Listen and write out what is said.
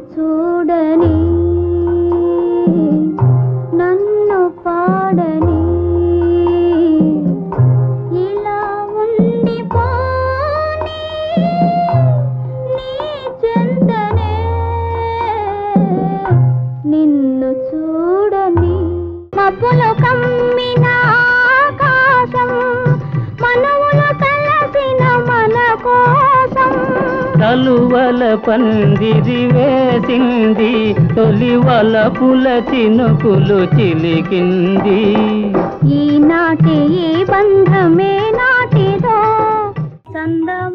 చూడని నన్ను పాడని ఇలా ఉండిపోని నీ చెంతనే నిన్ను చూడని మబ్బులు కమ్మిన ఆకాశం మనవులు కలసిన మన కోసం కలువల పందిరి వేసింది తొలి వలపుల చినుకులు చిలికింది ఈనాటి ఈ బంధమే నాటిదో చందమా